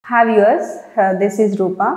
have yours this is Roopa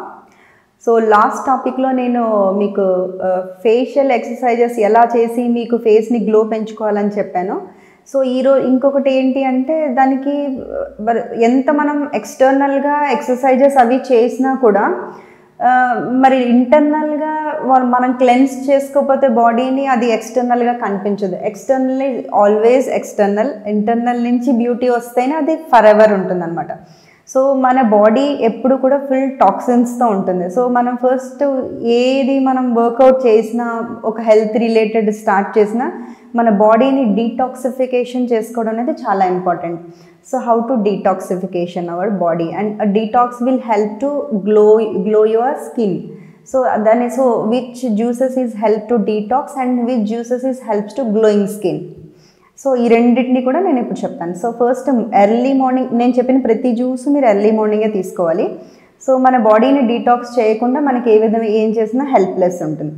so last టాపిక్లో నేను మీకు ఫేషియల్ ఎక్సర్సైజెస్ ఎలా చేసి మీకు ఫేస్ని గ్లో పెంచుకోవాలని చెప్పాను సో ఈరోజు ఇంకొకటి ఏంటి అంటే దానికి మరి ఎంత మనం ఎక్స్టర్నల్గా ఎక్సర్సైజెస్ అవి చేసినా కూడా ఆ, మరి ఇంటర్నల్గా మనం క్లెన్స్ చేసుకోకపోతే బాడీని అది ఎక్స్టర్నల్గా కనిపించదు ఎక్స్టర్నల్ ఆల్వేస్ ఎక్స్టర్నల్ ఇంటర్నల్ నుంచి బ్యూటీ వస్తేనే అది ఫర్ ఎవర్ ఉంటుందన్నమాట సో మన బాడీ ఎప్పుడు కూడా ఫుల్ టాక్సిన్స్తో ఉంటుంది సో మనం ఫస్ట్ ఏది మనం వర్కౌట్ చేసినా ఒక హెల్త్ రిలేటెడ్ స్టార్ట్ చేసినా మన బాడీని డీటాక్సిఫికేషన్ చేసుకోవడం అనేది చాలా important so how to detoxification our body and detox will help to glow glow your skin so దాని so which juices is help to detox and which juices is helps to glowing skin so ఈ రెండింటిని కూడా నేను ఇప్పుడు చెప్తాను so first early morning నేను చెప్పిన ప్రతి జ్యూస్ మీరు ఎర్లీ మార్నింగే తీసుకోవాలి సో మన బాడీని డీటాక్స్ చేయకుండా మనకి ఏ విధంగా ఏం చేసినా హెల్ప్లెస్ ఉంటుంది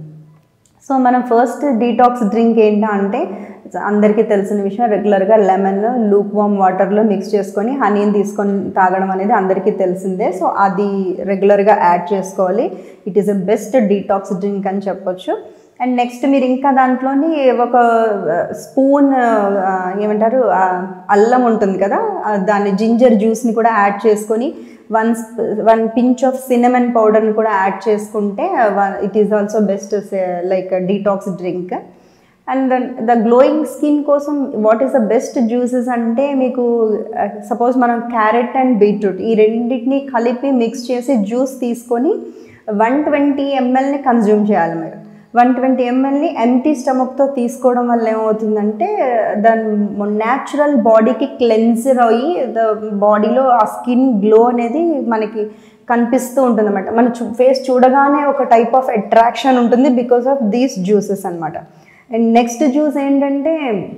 సో మనం ఫస్ట్ డీటాక్స్ డ్రింక్ ఏంటా అంటే అందరికీ తెలిసిన విషయం రెగ్యులర్గా లెమన్ లూక్ వామ్ వాటర్లో మిక్స్ చేసుకొని హనీని తీసుకొని తాగడం అనేది అందరికీ తెలిసిందే సో అది రెగ్యులర్గా యాడ్ చేసుకోవాలి it is a best detox drink అని చెప్పొచ్చు అండ్ నెక్స్ట్ మీరు ఇంకా దాంట్లోని ఒక స్పూన్ ఏమంటారు ఆ, అల్లం ఉంటుంది కదా ఆ, దాన్ని జింజర్ జ్యూస్ని కూడా యాడ్ చేసుకొని one one pinch of cinnamon పౌడర్ని కూడా యాడ్ చేసుకుంటే it is also best like detox drink and the glowing skin కోసం what is the best juices అంటే మీకు సపోజ్ మనం క్యారెట్ అండ్ బీట్రూట్ ఈ రెండింటిని కలిపి మిక్స్ చేసి జ్యూస్ తీసుకొని వన్ ట్వంటీ ఎంఎల్ని కన్జ్యూమ్ చేయాలి మీరు వన్ ట్వంటీ ఎంఎల్ని ఎంటీ స్టమక్తో తీసుకోవడం వల్ల ఏమవుతుందంటే దాని న్యాచురల్ బాడీకి క్లెన్జర్ అయ్యి ద బాడీలో ఆ స్కిన్ గ్లో అనేది మనకి కనిపిస్తూ ఉంటుంది అనమాట మన ఫేస్ చూడగానే ఒక టైప్ ఆఫ్ అట్రాక్షన్ ఉంటుంది బికాస్ ఆఫ్ దీస్ జ్యూసెస్ అనమాట అండ్ నెక్స్ట్ జ్యూస్ ఏంటంటే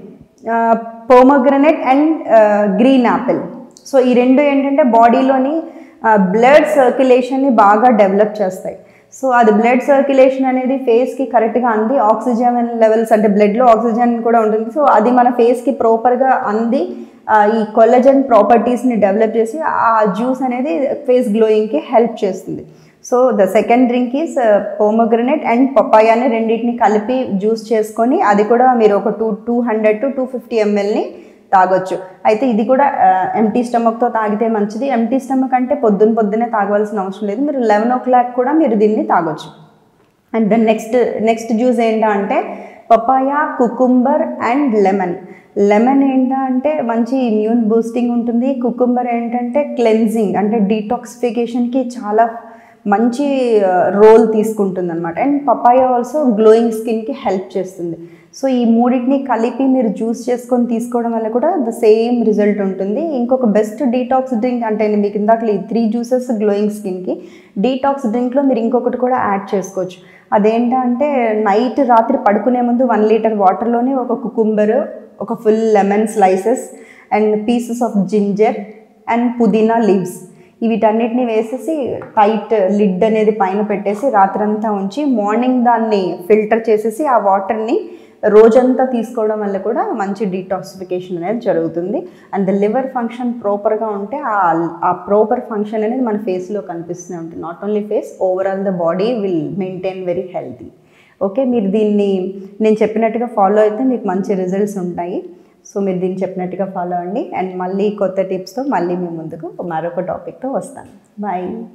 pomegranate and green apple so ఈ రెండు ఏంటంటే బాడీలోని బ్లడ్ సర్క్యులేషన్ని బాగా డెవలప్ చేస్తాయి సో అది బ్లడ్ సర్క్యులేషన్ అనేది ఫేస్కి కరెక్ట్గా అంది ఆక్సిజన్ లెవెల్స్ అంటే బ్లడ్లో ఆక్సిజన్ కూడా ఉంటుంది సో అది మన ఫేస్కి ప్రాపర్గా అంది ఆ, ఈ కొల్లజన్ ప్రాపర్టీస్ని డెవలప్ చేసి ఆ జ్యూస్ అనేది ఫేస్ గ్లోయింగ్కి హెల్ప్ చేస్తుంది so the second drink is pomegranate and పపాయాని రెండింటిని కలిపి జ్యూస్ చేసుకొని అది కూడా మీరు ఒక two two hundred to two fifty ఎంఎల్ని తాగొచ్చు అయితే ఇది కూడా ఎంటీ స్టమక్తో తాగితే మంచిది ఎంటీ స్టమక్ అంటే పొద్దున పొద్దునే తాగవలసిన అవసరం లేదు మీరు లెవెన్ ఓ క్లాక్ కూడా మీరు దీన్ని తాగొచ్చు and then next next juice ఏంటా అంటే papaya cucumber and lemon lemon ఏంటా అంటే మంచి ఇమ్యూన్ బూస్టింగ్ ఉంటుంది కుకుంబర్ ఏంటంటే క్లెన్జింగ్ అంటే డీటాక్సిఫికేషన్కి చాలా మంచి రోల్ తీసుకుంటుంది అనమాట అండ్ పపాయ ఆల్సో గ్లోయింగ్ స్కిన్కి హెల్ప్ చేస్తుంది సో ఈ మూడింటిని కలిపి మీరు జ్యూస్ చేసుకొని తీసుకోవడం వల్ల కూడా ద సేమ్ రిజల్ట్ ఉంటుంది ఇంకొక బెస్ట్ డీటాక్స్ డ్రింక్ అంటే నేను మీకు ఇందాక ఈ త్రీ జ్యూసెస్ గ్లోయింగ్ స్కిన్కి డీటాక్స్ డ్రింక్లో మీరు ఇంకొకటి కూడా యాడ్ చేసుకోవచ్చు అదేంటంటే నైట్ రాత్రి పడుకునే ముందు వన్ లీటర్ వాటర్లోనే ఒక కుకుంబర్ ఒక full lemon slices and pieces of ginger and పుదీనా లీవ్స్ వీటన్నిటిని వేసేసి టైట్ లిడ్ అనేది పైన పెట్టేసి రాత్రంతా ఉంచి మార్నింగ్ దాన్ని ఫిల్టర్ చేసేసి ఆ వాటర్ని రోజంతా తీసుకోవడం వల్ల కూడా మంచి డీటాక్సిఫికేషన్ అనేది జరుగుతుంది అండ్ ద లివర్ ఫంక్షన్ ప్రాపర్గా ఉంటే ఆ ఆ ప్రాపర్ ఫంక్షన్ అనేది మన ఫేస్లో కనిపిస్తూనే ఉంటుంది not only face overall the body will maintain very healthy okay మీరు దీన్ని నేను చెప్పినట్టుగా ఫాలో అయితే మీకు మంచి రిజల్ట్స్ ఉంటాయి సో మీరు దీన్ని చెప్పినట్టుగా ఫాలో అవ్వండి అండ్ మళ్ళీ కొత్త టిప్స్తో మళ్ళీ మీ ముందుకు మరొక టాపిక్తో వస్తాను బాయ్